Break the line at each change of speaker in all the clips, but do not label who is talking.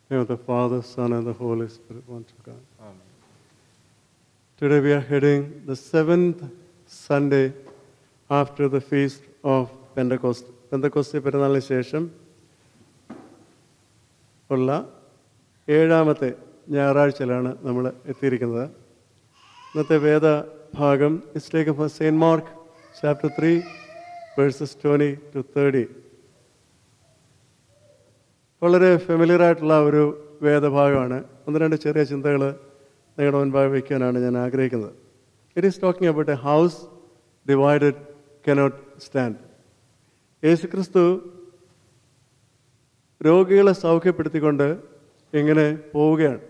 name of the Father, Son, and the Holy Spirit, one to God. Today we are heading the seventh Sunday after the feast of Pentecost. പെന്തക്കോസ്തി പെരുന്നാളിന് ശേഷം ഉള്ള ഏഴാമത്തെ ഞായറാഴ്ചയിലാണ് നമ്മൾ എത്തിയിരിക്കുന്നത് ഇന്നത്തെ വേദഭാഗം is taken for saint Mark chapter three verses twenty two thirty വളരെ familiar ആയിട്ടുള്ള ഒരു വേദഭാഗമാണ് ഒന്ന് രണ്ട് ചെറിയ ചിന്തകൾ നിങ്ങളുടെ മുൻപാകെ വയ്ക്കാനാണ് ഞാൻ ആഗ്രഹിക്കുന്നത് it is talking about a house divided cannot stand യേശുക്രിസ്തു രോഗികളെ സൗഖ്യപ്പെടുത്തിക്കൊണ്ട് ഇങ്ങനെ പോവുകയാണ്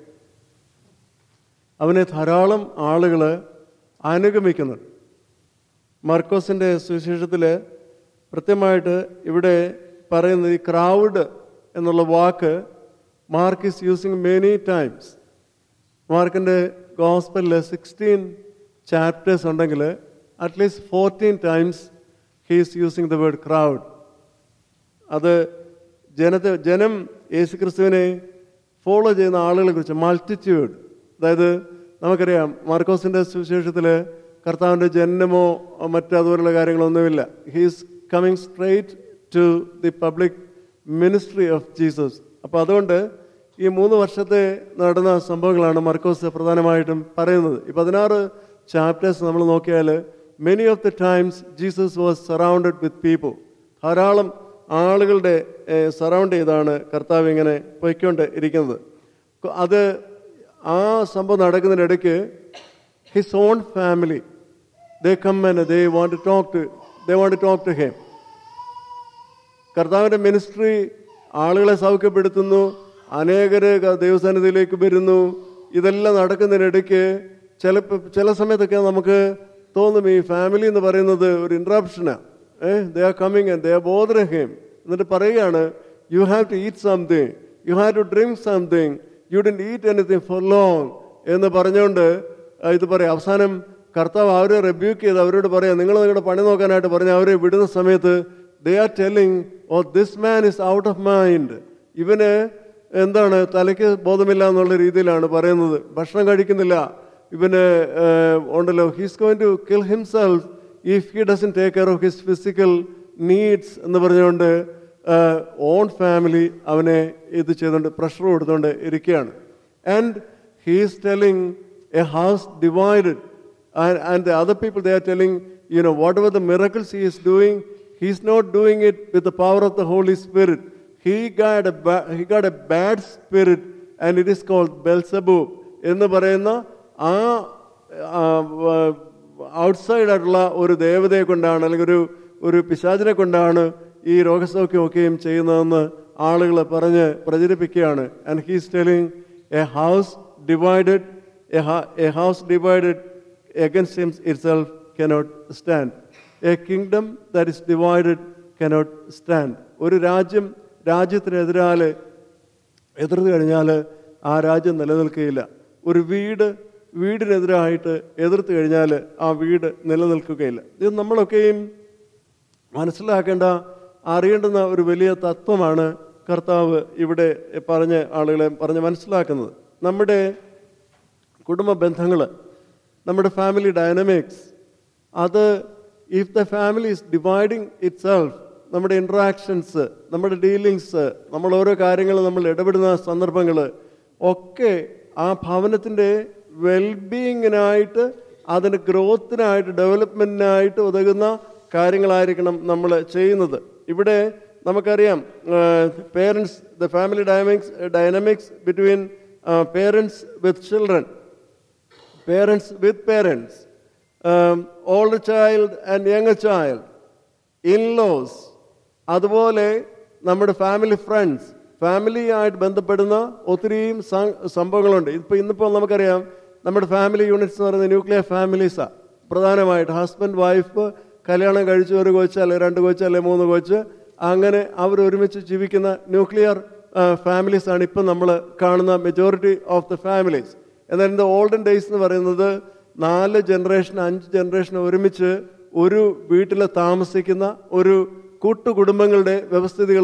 അവനെ ധാരാളം ആളുകൾ അനുഗമിക്കുന്നുണ്ട് മർക്കോസിൻ്റെ സുവിശേഷത്തിൽ കൃത്യമായിട്ട് ഇവിടെ പറയുന്നത് ഈ ക്രൗഡ് എന്നുള്ള വാക്ക് Mark is using many times മാർക്കിൻ്റെ ഗോസ്പലിൽ സിക്സ്റ്റീൻ ചാപ്റ്റേഴ്സ് ഉണ്ടെങ്കിൽ at least fourteen times he's using the word crowd അത് ജനത്തെ ജനം യേശുക്രിസ്തുവിനെ ഫോളോ ചെയ്യുന്ന ആളുകളെ കുറിച്ച് മൾട്ടിറ്റ്യൂഡ് അതായത് നമുക്കറിയാം മാർക്കോസിൻ്റെ സുവിശേഷത്തിൽ കർത്താവിൻ്റെ ജന്മമോ മറ്റു അതുപോലുള്ള കാര്യങ്ങളൊന്നുമില്ല he's coming straight to the public ministry of Jesus അപ്പോൾ അതുകൊണ്ട് ഈ മൂന്ന് വർഷത്തെ നടന്ന സംഭവങ്ങളാണ് മർക്കോസ് പ്രധാനമായിട്ടും പറയുന്നത് ഈ പതിനാറ് ചാപ്റ്റേഴ്സ് നമ്മൾ നോക്കിയാൽ many of the times Jesus was surrounded with people ധാരാളം ആളുകളുടെ സറൗണ്ട് ചെയ്താണ് കർത്താവ് ഇങ്ങനെ പൊയ്ക്കൊണ്ട് ഇരിക്കുന്നത് അത് ആ സംഭവം നടക്കുന്നതിനിടയ്ക്ക് his own family they come and they want to talk to they want to talk to him കർത്താവിൻ്റെ മിനിസ്ട്രി ആളുകളെ സൗഖ്യപ്പെടുത്തുന്നു അനേകര് ദൈവസന്നിധിയിലേക്ക് വരുന്നു ഇതെല്ലാം നടക്കുന്നതിനിടയ്ക്ക് ചില ചില സമയത്തൊക്കെ നമുക്ക് തോന്നും ഈ ഫാമിലി എന്ന് പറയുന്നത് ഒരു ഇൻട്രപ്ഷനാണ് uh they are coming they are bother him എന്നിട്ട് പറയുകയാണ് you have to eat something you have to drink something you didn't eat anything for long എന്ന് പറഞ്ഞുകൊണ്ട് ഇത് പറയാം അവസാനം കർത്താവ് അവരെ റെബ്യൂക്ക് ചെയ്ത് അവരോട് പറയാം നിങ്ങൾ നിങ്ങളുടെ പണി നോക്കാനായിട്ട് പറഞ്ഞ് അവരെ വിടുന്ന സമയത്ത് they are telling oh this man is out of mind ഇവന് എന്താണ് തലയ്ക്ക് ബോധമില്ല എന്നുള്ള രീതിയിലാണ് പറയുന്നത് ഭക്ഷണം കഴിക്കുന്നില്ല ഇവന് ഉണ്ടല്ലോ he's going to kill himself if he doesn't take care of his physical needs എന്ന് പറഞ്ഞുകൊണ്ട് ഓൺ ഫാമിലി അവനെ ഇത് ചെയ്തുകൊണ്ട് പ്രഷർ കൊടുത്തുകൊണ്ട് ഇരിക്കുകയാണ് and he's telling a house divided and the other people they are telling you know whatever the miracles he is doing he's not doing it with the power of the holy spirit he got he got a bad spirit and it is called Beelzebub എന്ന് പറയുന്ന ആ outside ആയിട്ടുള്ള ഒരു ദേവതയെ കൊണ്ടാണ് അല്ലെങ്കിൽ ഒരു ഒരു പിശാചിനെ കൊണ്ടാണ് ഈ രോഗസൗഖ്യമൊക്കെയും ചെയ്യുന്നതെന്ന് ആളുകൾ പറഞ്ഞ് പ്രചരിപ്പിക്കുകയാണ് and he's telling a house divided a house divided against him itself cannot stand a kingdom that is divided cannot stand ഒരു രാജ്യം രാജ്യത്തിനെതിരാൽ എതിർത്ത് കഴിഞ്ഞാൽ ആ രാജ്യം നിലനിൽക്കുകയില്ല ഒരു വീട് വീടിനെതിരായിട്ട് എതിർത്ത് കഴിഞ്ഞാൽ ആ വീട് നിലനിൽക്കുകയില്ല ഇത് നമ്മളൊക്കെയും മനസ്സിലാക്കേണ്ട അറിയേണ്ടുന്ന ഒരു വലിയ തത്വമാണ് കർത്താവ് ഇവിടെ പറഞ്ഞ് ആളുകളെ പറഞ്ഞ് മനസ്സിലാക്കുന്നത് നമ്മുടെ കുടുംബ ബന്ധങ്ങൾ നമ്മുടെ ഫാമിലി ഡൈനമിക്സ് അത് if the family is dividing itself നമ്മുടെ ഇൻട്രാക്ഷൻസ് നമ്മുടെ ഡീലിങ്സ് നമ്മൾ ഓരോ കാര്യങ്ങൾ നമ്മൾ ഇടപെടുന്ന സന്ദർഭങ്ങൾ ഒക്കെ ആ ഭവനത്തിൻ്റെ വെൽബീയിങ്ങിനായിട്ട് അതിൻ്റെ ഗ്രോത്തിനായിട്ട് ഡെവലപ്മെൻറ്റിനായിട്ട് ഉതകുന്ന കാര്യങ്ങളായിരിക്കണം നമ്മൾ ചെയ്യുന്നത് ഇവിടെ നമുക്കറിയാം parents the family dynamics dynamics between parents with children parents with parents old child and young child in laws അതുപോലെ നമ്മുടെ ഫാമിലി ഫ്രണ്ട്സ് ഫാമിലിയായിട്ട് ബന്ധപ്പെടുന്ന ഒത്തിരിയും സംഭവങ്ങളുണ്ട് ഇപ്പോൾ ഇന്നിപ്പോൾ നമുക്കറിയാം നമ്മുടെ ഫാമിലി യൂണിറ്റ്സ് എന്ന് പറയുന്നത് ന്യൂക്ലിയർ ഫാമിലീസാണ് പ്രധാനമായിട്ട് ഹസ്ബൻഡ് വൈഫ് കല്യാണം കഴിച്ച് ഒരു കൊച്ച് അല്ലെങ്കിൽ രണ്ട് കൊച്ച് അല്ലെങ്കിൽ മൂന്ന് കൊച്ച് അങ്ങനെ അവർ ഒരുമിച്ച് ജീവിക്കുന്ന ന്യൂക്ലിയർ ഫാമിലീസാണ് ഇപ്പം നമ്മൾ കാണുന്ന മെജോറിറ്റി ഓഫ് ദ ഫാമിലീസ് എന്നാൽ ഇൻ ദ ഓൾഡൻ ഡേയ്സ് എന്ന് പറയുന്നത് നാല് ജനറേഷൻ അഞ്ച് ജനറേഷൻ ഒരുമിച്ച് ഒരു വീട്ടിൽ താമസിക്കുന്ന ഒരു കൂട്ടുകുടുംബങ്ങളുടെ വ്യവസ്ഥിതികൾ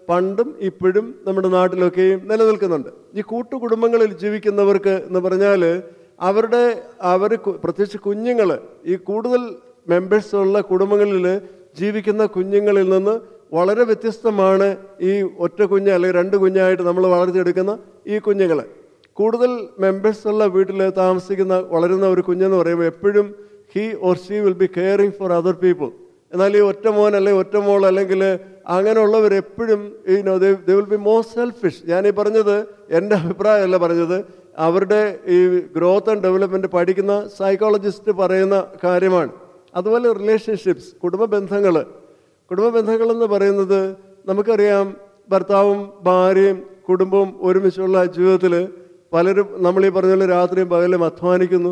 പണ്ടും ഇപ്പോഴും നമ്മുടെ നാട്ടിലൊക്കെയും നിലനിൽക്കുന്നുണ്ട് ഈ കൂട്ടുകുടുംബങ്ങളിൽ ജീവിക്കുന്നവർക്ക് എന്ന് പറഞ്ഞാൽ അവരുടെ അവർ പ്രത്യേകിച്ച് കുഞ്ഞുങ്ങൾ ഈ കൂടുതൽ മെമ്പേഴ്സ് ഉള്ള കുടുംബങ്ങളിൽ ജീവിക്കുന്ന കുഞ്ഞുങ്ങളിൽ നിന്ന് വളരെ വ്യത്യസ്തമാണ് ഈ ഒറ്റ കുഞ്ഞ് അല്ലെങ്കിൽ രണ്ട് കുഞ്ഞായിട്ട് നമ്മൾ വളർത്തിയെടുക്കുന്ന ഈ കുഞ്ഞുങ്ങൾ കൂടുതൽ മെമ്പേഴ്സ് ഉള്ള വീട്ടിൽ താമസിക്കുന്ന വളരുന്ന ഒരു കുഞ്ഞെന്ന് പറയുമ്പോൾ എപ്പോഴും he or she will be caring for other people എന്നാൽ ഈ ഒറ്റ മോൻ അല്ലെങ്കിൽ ഒറ്റ മോൾ അല്ലെങ്കിൽ അങ്ങനെയുള്ളവർ എപ്പോഴും ഈ no they will be more selfish ഞാൻ ഈ പറഞ്ഞത് എൻ്റെ അഭിപ്രായമല്ല പറഞ്ഞത് അവരുടെ ഈ ഗ്രോത്ത് ആൻഡ് ഡെവലപ്മെൻറ്റ് പഠിക്കുന്ന സൈക്കോളജിസ്റ്റ് പറയുന്ന കാര്യമാണ് അതുപോലെ റിലേഷൻഷിപ്സ് കുടുംബ ബന്ധങ്ങൾ കുടുംബ ബന്ധങ്ങൾ എന്ന് പറയുന്നത് നമുക്കറിയാം ഭർത്താവും ഭാര്യയും കുടുംബവും ഒരുമിച്ചുള്ള ജീവിതത്തിൽ പലരും നമ്മൾ ഈ പറഞ്ഞ പോലെ രാത്രിയും പകലും അധ്വാനിക്കുന്നു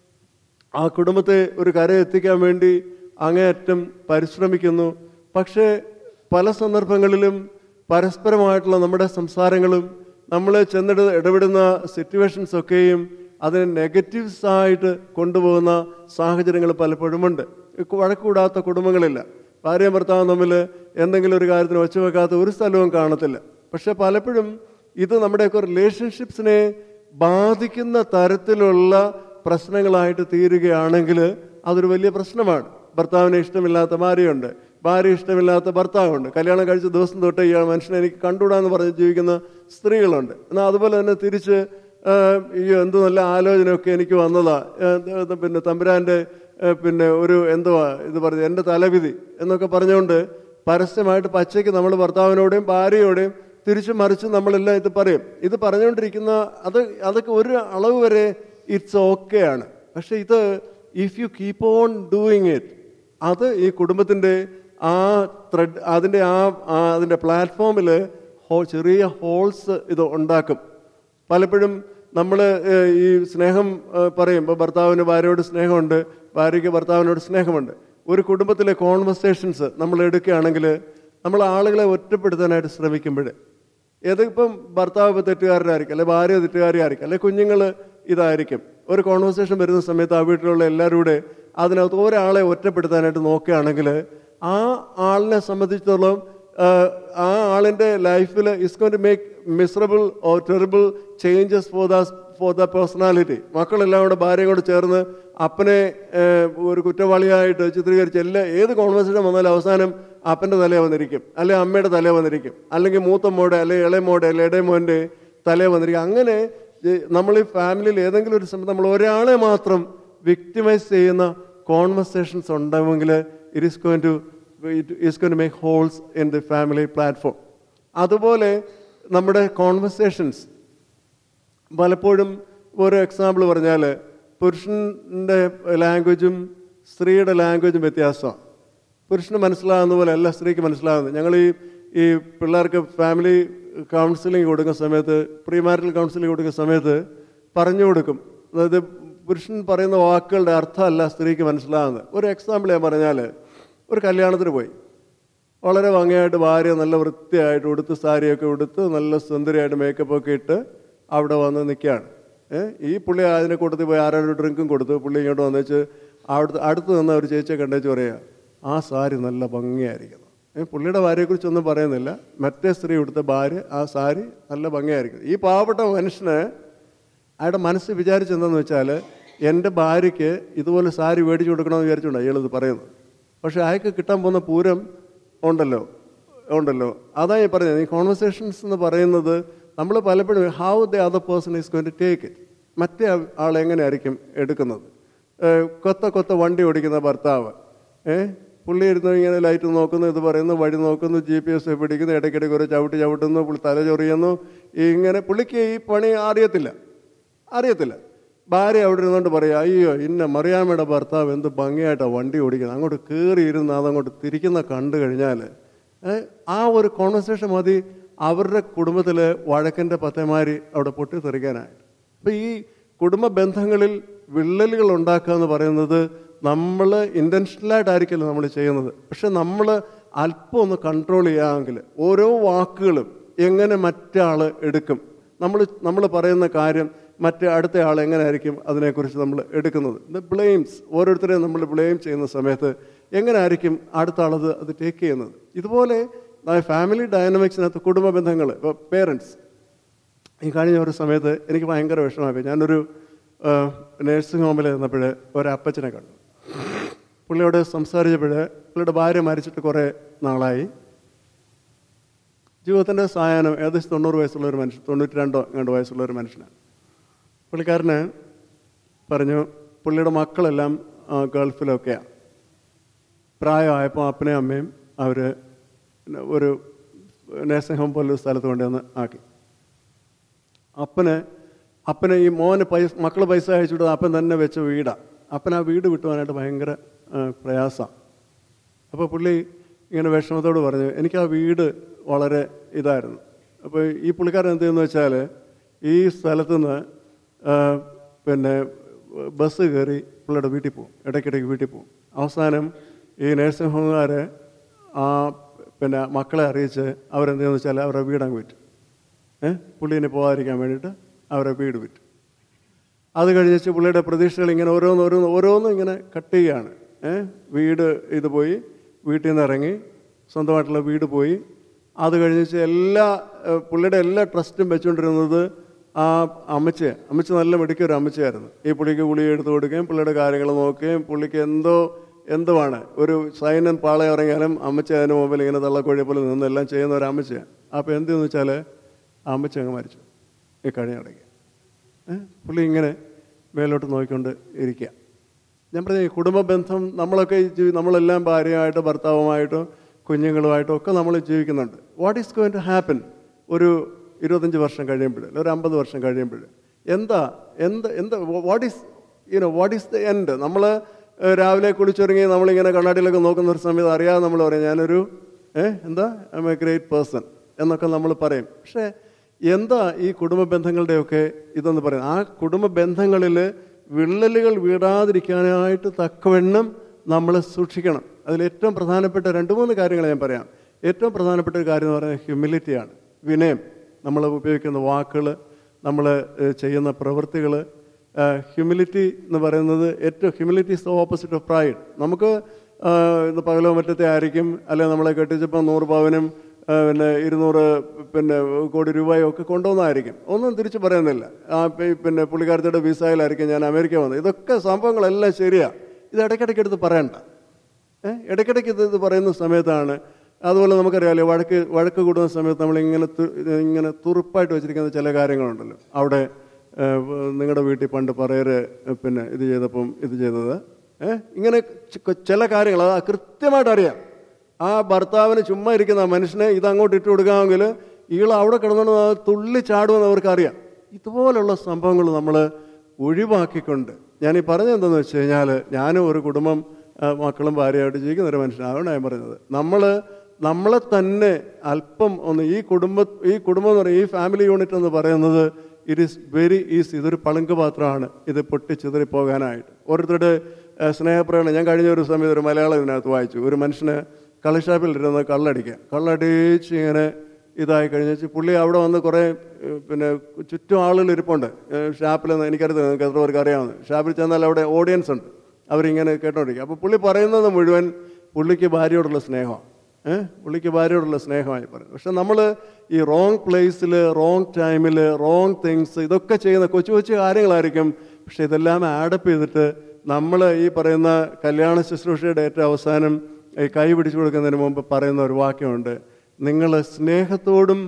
ആ കുടുംബത്തെ ഒരു കര എത്തിക്കാൻ വേണ്ടി അങ്ങേയറ്റം പരിശ്രമിക്കുന്നു പക്ഷേ പല സന്ദർഭങ്ങളിലും പരസ്പരമായിട്ടുള്ള നമ്മുടെ സംസാരങ്ങളും നമ്മൾ ചെന്നിട ഇടപെടുന്ന സിറ്റുവേഷൻസ് ഒക്കെയും അതിനെ നെഗറ്റീവ്സ് ആയിട്ട് കൊണ്ടുപോകുന്ന സാഹചര്യങ്ങൾ പലപ്പോഴുമുണ്ട് വഴക്കൂടാത്ത കുടുംബങ്ങളില്ല ഭാര്യയും ഭർത്താവും തമ്മിൽ എന്തെങ്കിലും ഒരു കാര്യത്തിന് വെച്ചുവെക്കാത്ത ഒരു സ്ഥലവും കാണത്തില്ല പക്ഷെ പലപ്പോഴും ഇത് നമ്മുടെയൊക്കെ റിലേഷൻഷിപ്സിനെ ബാധിക്കുന്ന തരത്തിലുള്ള പ്രശ്നങ്ങളായിട്ട് തീരുകയാണെങ്കിൽ അതൊരു വലിയ പ്രശ്നമാണ് ഭർത്താവിനെ ഇഷ്ടമില്ലാത്ത ഭാര്യയുണ്ട് ഭാര്യ ഇഷ്ടമില്ലാത്ത ഭർത്താവുണ്ട് കല്യാണം കഴിച്ച ദിവസം തൊട്ട് ഇയാൾ മനുഷ്യനെ എനിക്ക് കണ്ടുകൂടാന്ന് പറഞ്ഞ് ജീവിക്കുന്ന സ്ത്രീകളുണ്ട് എന്നാൽ അതുപോലെ തന്നെ തിരിച്ച് ആ, ഈ എന്ത് നല്ല ആലോചനയൊക്കെ എനിക്ക് വന്നതാ ഏ, ഇത് പിന്നെ തമ്പുരാൻ്റെ ഏ, പിന്നെ ഒരു എന്തുവാ ഇത് പറഞ്ഞു എൻ്റെ തലവിധി എന്നൊക്കെ പറഞ്ഞുകൊണ്ട് പരസ്യമായിട്ട് പച്ചയ്ക്ക് നമ്മൾ ഭർത്താവിനോടെയും ഭാര്യയോടെയും തിരിച്ചു മറിച്ച് നമ്മളെല്ലാം ഇത് പറയും ഇത് പറഞ്ഞുകൊണ്ടിരിക്കുന്ന അത് അതൊക്കെ ഒരു അളവ് വരെ ഇറ്റ്സ് ഓക്കെ ആണ് പക്ഷെ ഇത് if you keep on doing it അത് ഈ കുടുംബത്തിൻ്റെ ആ ത്രെഡ് അതിൻ്റെ ആ ആ അതിൻ്റെ പ്ലാറ്റ്ഫോമിൽ ഹോ ചെറിയ ഹോൾസ് ഇത് ഉണ്ടാക്കും പലപ്പോഴും നമ്മൾ ഈ സ്നേഹം ഏഹ്, പറയും ഇപ്പോൾ ഭർത്താവിന് ഭാര്യയോട് സ്നേഹമുണ്ട് ഭാര്യയ്ക്ക് ഭർത്താവിനോട് സ്നേഹമുണ്ട് ഒരു കുടുംബത്തിലെ കോൺവെർസേഷൻസ് നമ്മൾ എടുക്കുകയാണെങ്കിൽ നമ്മൾ ആളുകളെ ഒറ്റപ്പെടുത്താനായിട്ട് ശ്രമിക്കുമ്പോൾ ഏതിപ്പം ഭർത്താവ് ഇപ്പോൾ തെറ്റുകാരനായിരിക്കും അല്ലെ ഭാര്യ തെറ്റുകാരിയായിരിക്കും അല്ലെ കുഞ്ഞുങ്ങൾ ഇതായിരിക്കും ഒരു കോൺവെർസേഷൻ വരുന്ന സമയത്ത് ആ വീട്ടിലുള്ള എല്ലാവരും കൂടെ അതിനകത്ത് ഒരാളെ ഒറ്റപ്പെടുത്താനായിട്ട് നോക്കുകയാണെങ്കിൽ ആ ആളിനെ സംബന്ധിച്ചിടത്തോളം ആഹ്, ആ ആളിൻ്റെ ലൈഫിൽ is gone to make miserable or terrible changes for the for the personality മക്കളെല്ലാം കൂടെ ഭാര്യയും കൂടെ ചേർന്ന് അപ്പനെ ഏഹ്, ഒരു കുറ്റവാളിയായിട്ട് ചിത്രീകരിച്ച് എല്ലാ ഏത് കോൺവെർസേഷൻ വന്നാലും അവസാനം അപ്പൻ്റെ തലേ വന്നിരിക്കും അല്ലെ അമ്മയുടെ തലേ വന്നിരിക്കും അല്ലെങ്കിൽ മൂത്തമ്മോടെ അല്ലെ ഇളയമോടെ അല്ലെ ഇടയമോൻ്റെ തലേ വന്നിരിക്കും അങ്ങനെ ഈ നമ്മൾ ഈ ഫാമിലിയിൽ ഏതെങ്കിലും ഒരു സമയത്ത് നമ്മൾ ഒരാളെ മാത്രം വിക്ടിമൈസ് ചെയ്യുന്ന കോൺവെർസേഷൻസ് ഉണ്ടാവുമെങ്കിൽ it is going to is going to make holes in the family platform അതുപോലെ നമ്മുടെ കോൺവെർസേഷൻസ് പലപ്പോഴും ഒരു എക്സാമ്പിൾ പറഞ്ഞാൽ പുരുഷൻ്റെ ലാംഗ്വേജും സ്ത്രീയുടെ ലാംഗ്വേജും വ്യത്യാസമാണ് പുരുഷന് മനസ്സിലാകുന്ന പോലെ അല്ല സ്ത്രീക്ക് മനസ്സിലാകുന്നത് ഞങ്ങൾ ഈ ഈ പിള്ളേർക്ക് ഫാമിലി കൗൺസിലിംഗ് കൊടുക്കുന്ന സമയത്ത് പ്രീ മാരിറ്റൽ കൗൺസിലിംഗ് കൊടുക്കുന്ന സമയത്ത് പറഞ്ഞു കൊടുക്കും അതായത് പുരുഷൻ പറയുന്ന വാക്കുകളുടെ അർത്ഥമല്ല സ്ത്രീക്ക് മനസ്സിലാകുന്നത് ഒരു എക്സാമ്പിൾ ഞാൻ പറഞ്ഞാൽ ഒരു കല്യാണത്തിന് പോയി വളരെ ഭംഗിയായിട്ട് ഭാര്യ നല്ല വൃത്തിയായിട്ട് ഉടുത്ത് സാരിയൊക്കെ ഉടുത്ത് നല്ല സുന്ദരിയായിട്ട് മേക്കപ്പ് ഒക്കെ ഇട്ട് അവിടെ വന്ന് നിൽക്കുകയാണ് ഏഹ് ഈ പുള്ളി അതിനെ കൊടുത്ത് പോയി ആരാണ്ട് ഡ്രിങ്കും കൊടുത്തു പുള്ളി ഇങ്ങോട്ട് വന്നേച്ച് അവിടുത്തെ അടുത്ത് നിന്ന് ഒരു ചേച്ചിയെ കണ്ടേച്ച് പറയുക ആ സാരി നല്ല ഭംഗിയായിരിക്കുന്നു ഏഹ് പുള്ളിയുടെ ഭാര്യയെക്കുറിച്ചൊന്നും പറയുന്നില്ല മറ്റേ സ്ത്രീ ഉടുത്ത ഭാര്യ ആ സാരി നല്ല ഭംഗിയായിരിക്കുന്നു ഈ പാവപ്പെട്ട മനുഷ്യന് അയാളുടെ മനസ്സ് വിചാരിച്ചെന്തെന്ന് വെച്ചാൽ എൻ്റെ ഭാര്യയ്ക്ക് ഇതുപോലെ സാരി മേടിച്ചു കൊടുക്കണമെന്ന് വിചാരിച്ചുകൊണ്ടാണ് അയാളിത് പറയുന്നത് പക്ഷേ അയാൾക്ക് കിട്ടാൻ പോകുന്ന പൂരം ഉണ്ടല്ലോ ഉണ്ടല്ലോ അതാ ഈ പറയുന്നത് ഈ കോൺവെർസേഷൻസ് എന്ന് പറയുന്നത് നമ്മൾ പലപ്പോഴും how the other person is going to take it മറ്റേ ആൾ എങ്ങനെയായിരിക്കും എടുക്കുന്നത് ഏഹ് കൊത്ത കൊത്ത വണ്ടി ഓടിക്കുന്ന ഭർത്താവ് ഏഹ് പുള്ളി ഇരുന്ന് ഇങ്ങനെ ലൈറ്റ് നോക്കുന്നു ഇത് പറയുന്നു വഴി നോക്കുന്നു ജി പി എസ് പിടിക്കുന്നു ഇടയ്ക്കിടയ്ക്ക് ഒരു ചവിട്ടി ചവിട്ടുന്നു പുള്ളി തല ചൊറിയുന്നു ഇങ്ങനെ പുള്ളിക്ക് ഈ പണി അറിയത്തില്ല അറിയത്തില്ല ഭാര്യ അവിടെ ഇരുന്നുകൊണ്ട് പറയാം അയ്യോ ഇന്ന മറിയാമ്മയുടെ ഭർത്താവ് എന്ത് ഭംഗിയായിട്ടാണ് വണ്ടി ഓടിക്കുന്നത് അങ്ങോട്ട് കയറി ഇരുന്ന് അതങ്ങോട്ട് തിരിക്കുന്ന കണ്ടു കഴിഞ്ഞാൽ ഏ, ആ ഒരു കോൺവെർസേഷൻ മതി അവരുടെ കുടുംബത്തിൽ വഴക്കിൻ്റെ പത്തേമാരി അവിടെ പൊട്ടിത്തെറിക്കാനായിട്ട് അപ്പം ഈ കുടുംബ ബന്ധങ്ങളിൽ വിള്ളലുകൾ ഉണ്ടാക്കുക എന്ന് പറയുന്നത് നമ്മൾ ഇൻറ്റൻഷനലായിട്ടായിരിക്കില്ല നമ്മൾ ചെയ്യുന്നത് പക്ഷെ നമ്മൾ അല്പം ഒന്ന് കൺട്രോൾ ചെയ്യാമെങ്കിൽ ഓരോ വാക്കുകളും എങ്ങനെ മറ്റാൾ എടുക്കും നമ്മൾ നമ്മൾ പറയുന്ന കാര്യം മറ്റേ അടുത്ത ആൾ എങ്ങനെയായിരിക്കും അതിനെക്കുറിച്ച് നമ്മൾ എടുക്കുന്നത് ഇത് ബ്ലെയിംസ് ഓരോരുത്തരെയും നമ്മൾ ബ്ലെയിം ചെയ്യുന്ന സമയത്ത് എങ്ങനെയായിരിക്കും അടുത്ത ആളത് അത് ടേക്ക് ചെയ്യുന്നത് ഇതുപോലെ ഫാമിലി ഡൈനമിക്സിനകത്ത് കുടുംബ ബന്ധങ്ങൾ ഇപ്പോൾ പേരൻസ് ഈ കഴിഞ്ഞ ഒരു സമയത്ത് എനിക്ക് ഭയങ്കര വിഷമമായി ഞാനൊരു നേഴ്സിംഗ് ഹോമിൽ നിന്നപ്പോൾ ഒരപ്പച്ചനെ കണ്ടു പുള്ളിയോട് സംസാരിച്ചപ്പോൾ പുള്ളിയുടെ ഭാര്യ മരിച്ചിട്ട് കുറേ നാളായി ജീവിതത്തിൻ്റെ സായാഹ്നം ഏകദേശം തൊണ്ണൂറ് വയസ്സുള്ള ഒരു മനുഷ്യൻ തൊണ്ണൂറ്റി രണ്ടോ എങ്ങാണ്ട് വയസ്സുള്ള ഒരു മനുഷ്യനാണ് പുള്ളിക്കാരന് പറഞ്ഞു പുള്ളിയുടെ മക്കളെല്ലാം ആ, ഗൾഫിലൊക്കെയാണ് പ്രായമായപ്പോൾ അപ്പനെയും അമ്മയും അവർ ഒരു നേഴ്സിംഗ് ഹോം പോലൊരു സ്ഥലത്ത് കൊണ്ടുവന്ന് ആക്കി അപ്പന് അപ്പന് ഈ മോന് പൈസ മക്കൾ പൈസ അയച്ചുവിട്ട് അപ്പൻ തന്നെ വെച്ച വീടാണ് അപ്പൻ ആ വീട് വിട്ടുവാനായിട്ട് ഭയങ്കര പ്രയാസമാണ് അപ്പോൾ പുള്ളി ഇങ്ങനെ വിഷമത്തോട് പറഞ്ഞു എനിക്ക് ആ വീട് വളരെ ഇതായിരുന്നു അപ്പോൾ ഈ പുള്ളിക്കാരൻ എന്ത് ചെയ്യുന്നു വെച്ചാൽ ഈ സ്ഥലത്ത് നിന്ന് ആ, പിന്നെ ബസ് കയറി പുള്ളിയുടെ വീട്ടിൽ പോകും ഇടയ്ക്കിടയ്ക്ക് വീട്ടിൽ പോകും അവസാനം ഈ നഴ്സിംഗ് ഹോമുകാർ ആ പിന്നെ മക്കളെ അറിയിച്ച് അവരെന്ത് ചെയ്യുന്നു വെച്ചാൽ അവരുടെ വീടങ്ങ് വിറ്റു ഏഹ് പുള്ളിനെ പോകാതിരിക്കാൻ വേണ്ടിയിട്ട് അവരെ വീട് വിറ്റു അത് കഴിഞ്ഞിട്ട് പുള്ളിയുടെ പ്രതീക്ഷകൾ ഇങ്ങനെ ഓരോന്ന് ഓരോന്ന് ഓരോന്നും ഇങ്ങനെ കട്ട് ചെയ്യുകയാണ് ഏഹ് വീട് ഇത് പോയി വീട്ടിൽ നിന്ന് ഇറങ്ങി സ്വന്തമായിട്ടുള്ള വീട് പോയി അത് കഴിഞ്ഞിട്ട് എല്ലാ ഏഹ് പുള്ളിയുടെ എല്ലാ ട്രസ്റ്റും വെച്ചുകൊണ്ടിരുന്നത് ആ അമ്മച്ചയെ അമ്മച്ചി നല്ല മിടുക്കിയ ഒരു അമ്മച്ചയായിരുന്നു ഈ പുള്ളിക്ക് ഗുളി എടുത്തു കൊടുക്കുകയും പുള്ളിയുടെ കാര്യങ്ങൾ നോക്കുകയും പുള്ളിക്ക് എന്തോ എന്തുവാണ് ഒരു സൈനൻ പാള ഇറങ്ങിയാലും അമ്മച്ചി അതിന് മുമ്പിൽ ഇങ്ങനെ തള്ളക്കോഴിയെ പോലെ നിന്നെല്ലാം ചെയ്യുന്ന ഒരു അമ്മച്ചയാണ് അപ്പോൾ എന്തെന്ന് വെച്ചാൽ ആ അമ്മച്ചി അങ്ങ് മരിച്ചു ഈ കഴിഞ്ഞിടയ്ക്ക് ഏഹ് പുള്ളി ഇങ്ങനെ മേലോട്ട് നോക്കിക്കൊണ്ട് ഇരിക്കുക ഞാൻ പറഞ്ഞ ഈ കുടുംബ ബന്ധം നമ്മളൊക്കെ ഈ ജീവി നമ്മളെല്ലാം ഭാര്യയായിട്ടും ഭർത്താവുമായിട്ടും കുഞ്ഞുങ്ങളുമായിട്ടും ഒക്കെ നമ്മൾ ജീവിക്കുന്നുണ്ട് what is going to happen ഒരു ഇരുപത്തഞ്ച് വർഷം കഴിയുമ്പോൾ ഒരു അമ്പത് വർഷം കഴിയുമ്പോൾ എന്താ എന്ത് എന്താ what is you know what is the end നമ്മൾ രാവിലെ കുളിച്ചൊരുങ്ങി നമ്മളിങ്ങനെ കണ്ണാടിയിലൊക്കെ നോക്കുന്ന ഒരു സമയത്ത് അറിയാതെ നമ്മൾ പറയും ഞാനൊരു ഏഹ് എന്താ I am a great person എന്നൊക്കെ നമ്മൾ പറയും പക്ഷേ എന്താ ഈ കുടുംബ ബന്ധങ്ങളുടെയൊക്കെ ഇതെന്ന് പറയും ആ കുടുംബ ബന്ധങ്ങളിൽ വിള്ളലുകൾ വീഴാതിരിക്കാനായിട്ട് തക്കവണ്ണം നമ്മൾ സൂക്ഷിക്കണം അതിൽ ഏറ്റവും പ്രധാനപ്പെട്ട രണ്ട് മൂന്ന് കാര്യങ്ങൾ ഞാൻ പറയാം ഏറ്റവും പ്രധാനപ്പെട്ട ഒരു കാര്യം എന്ന് പറയുന്നത് ഹ്യൂമിലിറ്റിയാണ് വിനയം നമ്മൾ ഉപയോഗിക്കുന്ന വാക്കുകൾ നമ്മൾ ചെയ്യുന്ന പ്രവൃത്തികൾ ഹ്യൂമിലിറ്റി എന്ന് പറയുന്നത് ഏറ്റവും humility is the opposite of pride നമുക്ക് ആ, ഇന്ന് പകലോ മറ്റത്തെ ആയിരിക്കും അല്ലെങ്കിൽ നമ്മളെ കെട്ടിച്ചപ്പോൾ നൂറ് പവനും ആ, പിന്നെ ഇരുന്നൂറ് പിന്നെ കോടി രൂപയോ ഒക്കെ കൊണ്ടുവന്നായിരിക്കും ഒന്നും തിരിച്ചു പറയുന്നില്ല ആ പി- പിന്നെ പുള്ളിക്കാരത്തിയുടെ വിസയിലായിരിക്കും ഞാൻ അമേരിക്ക വന്നത് ഇതൊക്കെ സംഭവങ്ങളെല്ലാം ശരിയാണ് ഇത് ഇടയ്ക്കിടയ്ക്ക് എടുത്ത് പറയണ്ട ഏഹ് ഇടയ്ക്കിടയ്ക്ക് ഇത് ഇത് പറയുന്ന സമയത്താണ് അതുപോലെ നമുക്കറിയാമല്ലോ വഴക്ക് വഴക്ക് കൂടുന്ന സമയത്ത് നമ്മളിങ്ങനെ തു- ഇങ്ങനെ തുറുപ്പായിട്ട് വെച്ചിരിക്കുന്ന ചില കാര്യങ്ങളുണ്ടല്ലോ അവിടെ നിങ്ങളുടെ വീട്ടിൽ പണ്ട് പറയര് പിന്നെ ഇത് ചെയ്തപ്പം ഇത് ചെയ്തത് ഏഹ് ഇങ്ങനെ ചി- ചില കാര്യങ്ങൾ അത് കൃത്യമായിട്ട് അറിയാം ആ ഭർത്താവിന് ചുമ്മാ ഇരിക്കുന്ന ആ മനുഷ്യനെ ഇത് അങ്ങോട്ട് ഇട്ട് കൊടുക്കാമെങ്കിൽ ഈൾ അവിടെ കിടന്നുകൊണ്ട് ആ തുള്ളി ചാടുമെന്ന് അവർക്കറിയാം ഇതുപോലുള്ള സംഭവങ്ങൾ നമ്മൾ ഒഴിവാക്കിക്കൊണ്ട് ഞാൻ ഈ പറഞ്ഞത് എന്താണെന്ന് വെച്ച് കഴിഞ്ഞാൽ ഞാനും ഒരു കുടുംബം ആ, മക്കളും ഭാര്യയായിട്ട് ജീവിക്കുന്ന ഒരു മനുഷ്യനാണ് അതുകൊണ്ടാണ് ഞാൻ പറയുന്നത് നമ്മൾ നമ്മളെ തന്നെ അല്പം ഒന്ന് ഈ കുടുംബ ഈ കുടുംബം എന്ന് പറയുന്നത് ഈ ഫാമിലി യൂണിറ്റ് എന്ന് പറയുന്നത് ഇറ്റ് ഈസ് വെരി ഈസി ഇതൊരു പളുങ്ക് പാത്രമാണ് ഇത് പൊട്ടിച്ചിതറി പോകാനായിട്ട് ഓരോരുത്തരുടെ ആ, സ്നേഹപ്രകടനം ഞാൻ കഴിഞ്ഞ ഒരു സമയത്ത് ഒരു മലയാളം ഇതിനകത്ത് വായിച്ചു ഒരു മനുഷ്യന് കളി ഇരുന്ന് കള്ളടിക്കുക കള്ളടിച്ച് ഇങ്ങനെ ഇതായി കഴിഞ്ഞ് പുള്ളി അവിടെ വന്ന് കുറേ ഏഹ്, പിന്നെ ചുറ്റും ആളുകൾ ഇരിപ്പുണ്ട് ഏഹ്, ഷാപ്പിൽ നിന്ന് എനിക്കറിയാം നിങ്ങൾക്ക് എത്ര പേർക്ക് അറിയാവുന്നത് ഷാപ്പിൽ ചെന്നാൽ അവിടെ ഓഡിയൻസ് ഉണ്ട് അവരിങ്ങനെ കേട്ടോണ്ടിരിക്കുക അപ്പോൾ പുള്ളി പറയുന്നത് മുഴുവൻ പുള്ളിക്ക് ഭാര്യയോടുള്ള സ്നേഹമാണ് ഏഹ് പുള്ളിക്ക് ഭാര്യയോടുള്ള സ്നേഹമായി പറയുന്നത് പക്ഷെ നമ്മൾ ഈ റോങ് പ്ലേസിൽ റോങ് ടൈമിൽ റോങ് തിങ്സ് ഇതൊക്കെ ചെയ്യുന്ന കൊച്ചു കൊച്ചു കാര്യങ്ങളായിരിക്കും പക്ഷെ ഇതെല്ലാം ആഡപ്പ് ചെയ്തിട്ട് നമ്മൾ ഈ പറയുന്ന കല്യാണ ശുശ്രൂഷയുടെ ഏറ്റവും അവസാനം ഈ കൈ പിടിച്ചു കൊടുക്കുന്നതിന് മുമ്പ് പറയുന്ന ഒരു വാക്യമുണ്ട് നിങ്ങൾ സ്നേഹത്തോടും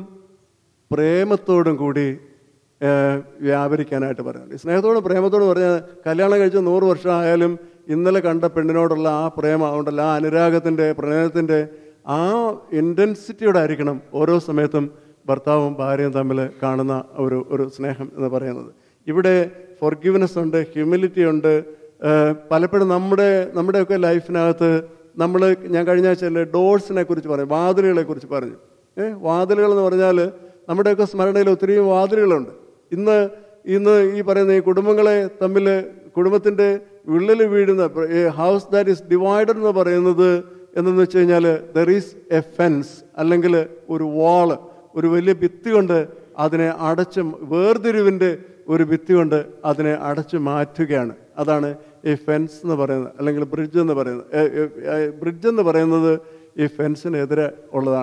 പ്രേമത്തോടും കൂടി ഏഹ്, വ്യാപരിക്കാനായിട്ട് പറയുന്നുണ്ട് ഈ സ്നേഹത്തോടും പ്രേമത്തോടും പറഞ്ഞാൽ കല്യാണം കഴിച്ച് നൂറ് വർഷം ആയാലും ഇന്നലെ കണ്ട പെണ്ണിനോടുള്ള ആ പ്രേമം അതുകൊണ്ടല്ല ആ അനുരാഗത്തിൻ്റെ പ്രണയത്തിൻ്റെ ആ ഇൻറ്റൻസിറ്റിയോടെ ആയിരിക്കണം ഓരോ സമയത്തും ഭർത്താവും ഭാര്യയും തമ്മിൽ കാണുന്ന ഒരു ഒരു സ്നേഹം എന്ന് പറയുന്നത് ഇവിടെ ഫോർഗിവ്നെസ് ഉണ്ട് ഹ്യൂമിലിറ്റി ഉണ്ട് ഏഹ്, പലപ്പോഴും നമ്മുടെ നമ്മുടെയൊക്കെ ലൈഫിനകത്ത് നമ്മൾ ഞാൻ കഴിഞ്ഞ ആഴ്ചയിൽ ഡോഴ്സിനെ കുറിച്ച് പറഞ്ഞു വാതിലുകളെ കുറിച്ച് പറഞ്ഞു ഏഹ് വാതിലുകൾ എന്ന് പറഞ്ഞാൽ നമ്മുടെയൊക്കെ സ്മരണയിൽ ഒത്തിരി വാതിലുകളുണ്ട് ഇന്ന് ഇന്ന് ഈ പറയുന്ന ഈ കുടുംബങ്ങളെ തമ്മിൽ കുടുംബത്തിൻ്റെ വിള്ളൽ വീഴുന്ന ഹൗസ് ദാറ്റ് ഈസ് ഡിവൈഡഡ് എന്ന് പറയുന്നത് എന്തെന്ന് വെച്ച് കഴിഞ്ഞാൽ ദർ ഈസ് എ ഫെൻസ് അല്ലെങ്കിൽ ഒരു വാള് ഒരു വലിയ ഭിത്തി കൊണ്ട് അതിനെ അടച്ച് വേർതിരിവിൻ്റെ ഒരു ഭിത്തി കൊണ്ട് അതിനെ അടച്ചു മാറ്റുകയാണ് അതാണ് ഈ ഫെൻസ് എന്ന് പറയുന്നത് അല്ലെങ്കിൽ ബ്രിഡ്ജ് എന്ന് പറയുന്നത് ബ്രിഡ്ജ് എന്ന് പറയുന്നത് ഈ ഫെൻസിനെതിരെ ഉള്ളതാണ്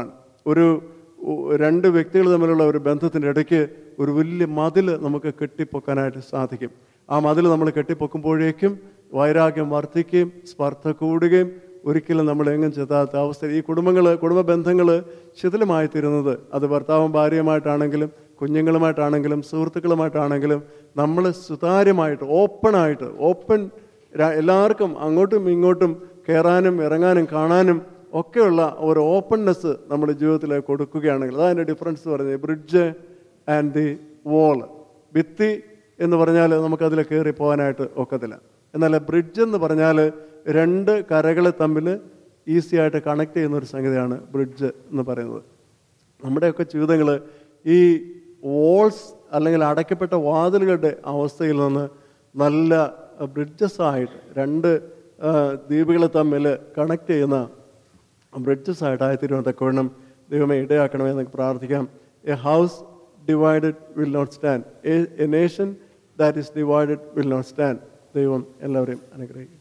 ഒരു ഉ- രണ്ട് വ്യക്തികൾ തമ്മിലുള്ള ഒരു ബന്ധത്തിൻ്റെ ഇടയ്ക്ക് ഒരു വലിയ മതിൽ നമുക്ക് കെട്ടിപ്പൊക്കാനായിട്ട് സാധിക്കും ആ മതിൽ നമ്മൾ കെട്ടിപ്പൊക്കുമ്പോഴേക്കും വൈരാഗ്യം വർദ്ധിക്കുകയും സ്പർദ്ധ കൂടുകയും ഒരിക്കലും നമ്മൾ എങ്ങും ചെത്താത്ത അവസ്ഥ ഈ കുടുംബങ്ങൾ കുടുംബ ബന്ധങ്ങൾ ശിഥിലമായി തീരുന്നത് അത് ഭർത്താവും ഭാര്യയുമായിട്ടാണെങ്കിലും കുഞ്ഞുങ്ങളുമായിട്ടാണെങ്കിലും സുഹൃത്തുക്കളുമായിട്ടാണെങ്കിലും നമ്മൾ സുതാര്യമായിട്ട് ഓപ്പണായിട്ട് ഓപ്പൺ എല്ലാവർക്കും അങ്ങോട്ടും ഇങ്ങോട്ടും കയറാനും ഇറങ്ങാനും കാണാനും ഒക്കെയുള്ള ഒരു ഓപ്പൺനെസ് നമ്മുടെ ജീവിതത്തിൽ കൊടുക്കുകയാണെങ്കിൽ അതാണ് ഡിഫറൻസ് പറഞ്ഞത് ബ്രിഡ്ജ് ആൻഡ് ദി വോൾ ഭിത്തി എന്ന് പറഞ്ഞാൽ നമുക്കതിൽ കയറി പോകാനായിട്ട് ഒക്കത്തില്ല എന്നാൽ ബ്രിഡ്ജ് എന്ന് പറഞ്ഞാൽ രണ്ട് കരകളെ തമ്മിൽ ഈസി ആയിട്ട് കണക്ട് ചെയ്യുന്ന ഒരു സംഗതിയാണ് ബ്രിഡ്ജ് എന്ന് പറയുന്നത് നമ്മുടെയൊക്കെ ജീവിതങ്ങൾ ഈ വോൾസ് അല്ലെങ്കിൽ അടയ്ക്കപ്പെട്ട വാതിലുകളുടെ അവസ്ഥയിൽ നിന്ന് നല്ല ബ്രിഡ്ജസ് ആയിട്ട് രണ്ട് ആ, ദ്വീപുകളെ തമ്മിൽ കണക്ട് ചെയ്യുന്ന ബ്രിഡ്ജസ് ആയിട്ടായി തീരുമാനത്തക്കവണ്ണം ദൈവമേ ഇടയാക്കണമേ എന്നൊക്കെ പ്രാർത്ഥിക്കാം a house divided will not stand a nation that is divided will not stand ദൈവം എല്ലാവരെയും അനുഗ്രഹിക്കും